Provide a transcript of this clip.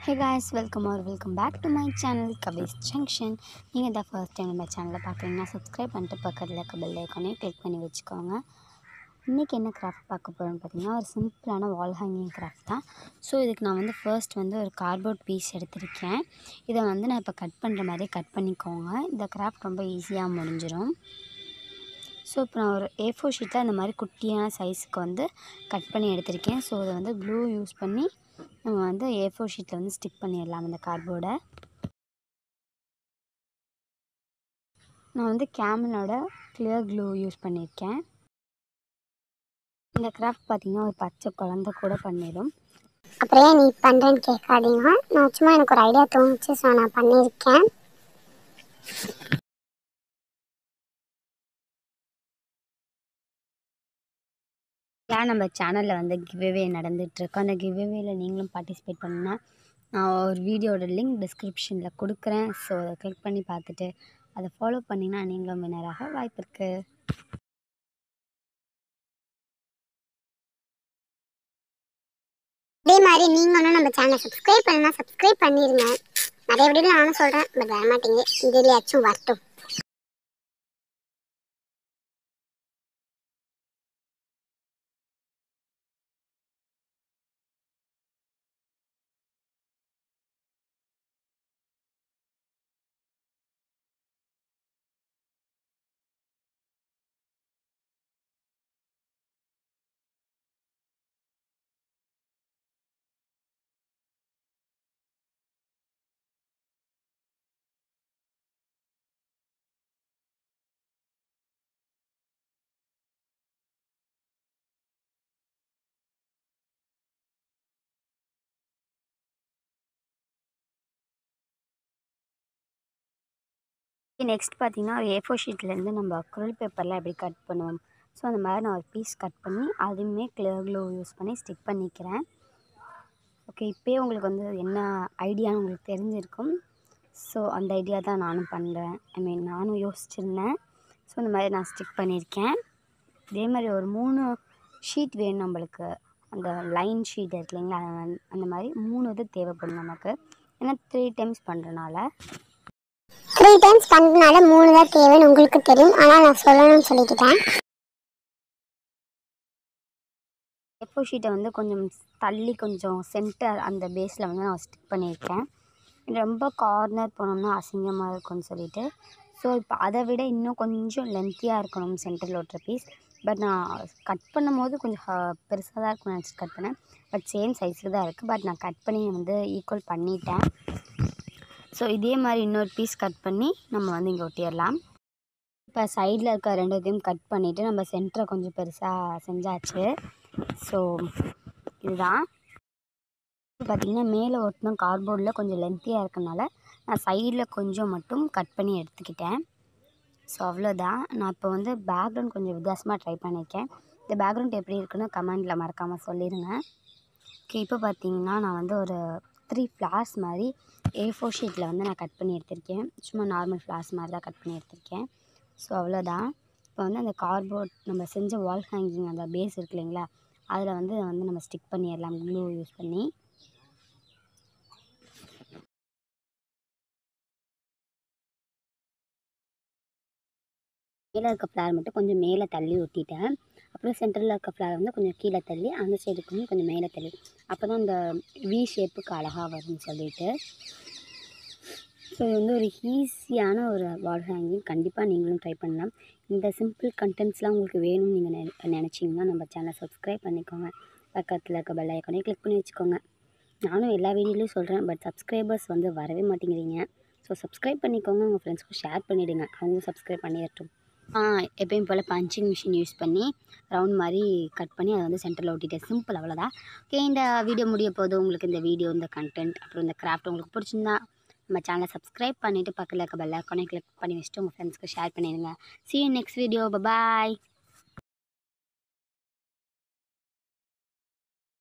hey guys welcome or welcome back to my channel Kabees junction நீங்கள் தான் first time நம்ம சேனலை பார்க்குறீங்கன்னா சப்ஸ்கிரைப் பண்ணிட்டு பக்கத்தில் இருக்க பெல் ஐக்கானே கிளிக் பண்ணி வச்சுக்கோங்க இன்றைக்கி என்ன கிராஃப்ட் பார்க்க போகிறோன்னு பார்த்தீங்கன்னா ஒரு சிம்பிளான வால் ஹேங்கிங் கிராஃப்ட் தான் ஸோ இதுக்கு நான் வந்து ஃபர்ஸ்ட் வந்து ஒரு கார்ட்போர்ட் பீஸ் எடுத்திருக்கேன் இதை வந்து நான் இப்போ கட் பண்ணுற மாதிரி கட் பண்ணிக்கோங்க இந்த கிராஃப்ட் ரொம்ப ஈஸியாக முடிஞ்சிடும் ஸோ இப்போ நான் ஒரு ஏ ஃபோர் ஷீட்டில் அந்த மாதிரி குட்டியான சைஸுக்கு வந்து கட் பண்ணி எடுத்திருக்கேன் ஸோ இதை வந்து க்ளூ யூஸ் பண்ணி நம்ம வந்து ஏ ஃபோர் ஷீட்டில் வந்து ஸ்டிக் பண்ணிடலாம் இந்த கார்ட்போர்டை நான் வந்து கேமலோட கிளியர் க்ளூ யூஸ் பண்ணியிருக்கேன் இந்த கிராஃப்ட் பார்த்திங்கன்னா ஒரு பச்சை குழந்த கூட பண்ணிடும் அப்புறம் ஏன் நீ பண்ணுறேன்னு கேட்காதீங்க நான் சும்மா எனக்கு ஒரு ஐடியா தோணுச்சு ஸோ நான் பண்ணியிருக்கேன் ஏன் நம்ம சேனலில் வந்து கிவ்அவே நடந்துகிட்ருக்கு அந்த கிவ்அவேல நீங்களும் பார்ட்டிசிபேட் பண்ணுன்னா நான் ஒரு வீடியோட லிங்க் டிஸ்கிரிப்ஷனில் கொடுக்குறேன் ஸோ அதை கிளிக் பண்ணி பார்த்துட்டு அதை ஃபாலோ பண்ணிங்கன்னா நீங்களும் வினராக வாய்ப்பு இருக்குது அதே மாதிரி நீங்களும் நம்ம சேனலை சப்ஸ்கிரைப் பண்ணா சப்ஸ்கிரைப் பண்ணிடுங்க நிறைய வீடியோ நானும் சொல்கிறேன் பட் வர மாட்டேங்குது இதுலையாச்சும் வரட்டும் நெக்ஸ்ட் பார்த்தீங்கன்னா ஒரு ஏ ஃபோர் ஷீட்லேருந்து நம்ம குரல் பேப்பரில் எப்படி கட் பண்ணுவோம் ஸோ அந்த மாதிரி நான் ஒரு பீஸ் கட் பண்ணி அதுவுமே கிளியர் க்ளூ யூஸ் பண்ணி ஸ்டிக் பண்ணிக்கிறேன் ஓகே இப்போயே உங்களுக்கு வந்து என்ன ஐடியான்னு உங்களுக்கு தெரிஞ்சிருக்கும் ஸோ அந்த ஐடியா தான் நானும் பண்ணுறேன் ஐ மீன் நானும் யோசிச்சிருந்தேன் ஸோ இந்த மாதிரி நான் ஸ்டிக் பண்ணியிருக்கேன் இதே மாதிரி ஒரு மூணு ஷீட் வேணும் நம்மளுக்கு அந்த லைன் ஷீட் இருக்கு இல்லைங்களா அது வந்து- அந்த மாதிரி மூணு இது தேவைப்படும் நமக்கு ஏன்னா த்ரீ டைம்ஸ் பண்ணுறனால த்ரீ டைம்ஸ் பண்ணுறதுனால மூணு தான் தேவைன்னு உங்களுக்கு தெரியும் ஆனால் நான் சொல்லணும்னு சொல்லிக்கிட்டேன் எப்போ ஷீட்டை வந்து கொஞ்சம் தள்ளி கொஞ்சம் சென்டர் அந்த பேஸில் வந்து நான் ஸ்டிக் பண்ணியிருக்கேன் ரொம்ப கார்னர் போனோம்னா அசிங்கமாக இருக்கும்னு சொல்லிட்டு ஸோ இப்போ அதை விட இன்னும் கொஞ்சம் லென்த்தியாக இருக்கணும் சென்டரில் ஒட்டுற பீஸ் பட் நான் கட் பண்ணும்போது கொஞ்சம் பெருசாக தான் இருக்கும்னு நினச்சி கட் பண்ணேன் பட் சேம் சைஸில் தான் இருக்குது பட் நான் கட் பண்ணி வந்து ஈக்குவல் பண்ணிட்டேன் ஸோ இதே மாதிரி இன்னொரு பீஸ் கட் பண்ணி நம்ம வந்து இங்கே ஒட்டிடலாம் இப்போ சைடில் இருக்க ரெண்டுத்தையும் கட் பண்ணிவிட்டு நம்ம சென்டரை கொஞ்சம் பெருசாக செஞ்சாச்சு ஸோ இதுதான் இப்போ பார்த்தீங்கன்னா மேலே ஒட்டின கார்ட்போர்டில் கொஞ்சம் லென்த்தியாக இருக்கனால நான் சைடில் கொஞ்சம் மட்டும் கட் பண்ணி எடுத்துக்கிட்டேன் ஸோ அவ்வளோதான் நான் இப்போ வந்து பேக்ரவுண்ட் கொஞ்சம் வித்தியாசமாக ட்ரை பண்ணியிருக்கேன் இந்த பேக்ரவுண்ட் எப்படி இருக்குன்னு கமெண்டில் மறக்காமல் சொல்லிடுங்க ஓகே இப்போ பார்த்தீங்கன்னா நான் வந்து ஒரு த்ரீ ஃப்ளார்ஸ் மாதிரி ஏ ஃபோர் ஷீட்டில் வந்து நான் கட் பண்ணி எடுத்திருக்கேன் சும்மா நார்மல் ஃப்ளார்ஸ் மாதிரி தான் கட் பண்ணி எடுத்திருக்கேன் ஸோ அவ்வளோதான் இப்போ வந்து அந்த கார்ட்போர்ட் நம்ம செஞ்ச வால் ஹேங்கிங் அந்த பேஸ் இருக்கு இல்லைங்களா அதில் வந்து வந்து நம்ம ஸ்டிக் பண்ணிடலாம் க்ளூ யூஸ் பண்ணி மேலே இருக்க ஃப்ளார் மட்டும் கொஞ்சம் மேலே தள்ளி ஒட்டிட்டேன் அப்புறம் சென்டரில் இருக்க ஃப்ளார் வந்து கொஞ்சம் கீழே தள்ளி அந்த சைடுக்கு வந்து கொஞ்சம் மேலே தள்ளி அப்போ தான் அந்த வி ஷேப்புக்கு அழகாக வரும்னு சொல்லிட்டு ஸோ இது வந்து ஒரு ஈஸியான ஒரு வால் ஹேங்கிங் கண்டிப்பாக நீங்களும் ட்ரை பண்ணலாம் இந்த சிம்பிள் கண்டென்ட்ஸ்லாம் உங்களுக்கு வேணும்னு நீங்கள் நெ நினச்சிங்கன்னா நம்ம சேனலை சப்ஸ்கிரைப் பண்ணிக்கோங்க பக்கத்தில் இருக்க பெல் ஐக்கானே கிளிக் பண்ணி வச்சுக்கோங்க நானும் எல்லா வீடியோலையும் சொல்கிறேன் பட் சப்ஸ்கிரைபர்ஸ் வந்து வரவே மாட்டேங்கிறீங்க ஸோ சப்ஸ்கிரைப் பண்ணிக்கோங்க உங்கள் ஃப்ரெண்ட்ஸ்க்கும் ஷேர் பண்ணிவிடுங்க அவங்களும் சப்ஸ்கிரைப் பண்ணிடட்டும் ஆ எப்பயும் போல் பஞ்சிங் மிஷின் யூஸ் பண்ணி ரவுண்ட் மாதிரி கட் பண்ணி அதை வந்து சென்டரில் ஒட்டிட்டேன் சிம்பிள் அவ்வளோதான் ஓகே இந்த வீடியோ முடிய போது உங்களுக்கு இந்த வீடியோ இந்த கண்டென்ட் அப்புறம் இந்த கிராஃப்ட் உங்களுக்கு பிடிச்சிருந்தா நம்ம சேனலை சப்ஸ்கிரைப் பண்ணிவிட்டு பக்கத்தில் இருக்க பெல் ஐக்கானே கிளிக் பண்ணி வச்சுட்டு உங்கள் ஃப்ரெண்ட்ஸ்க்கு ஷேர் பண்ணிடுங்க see you next video bye bye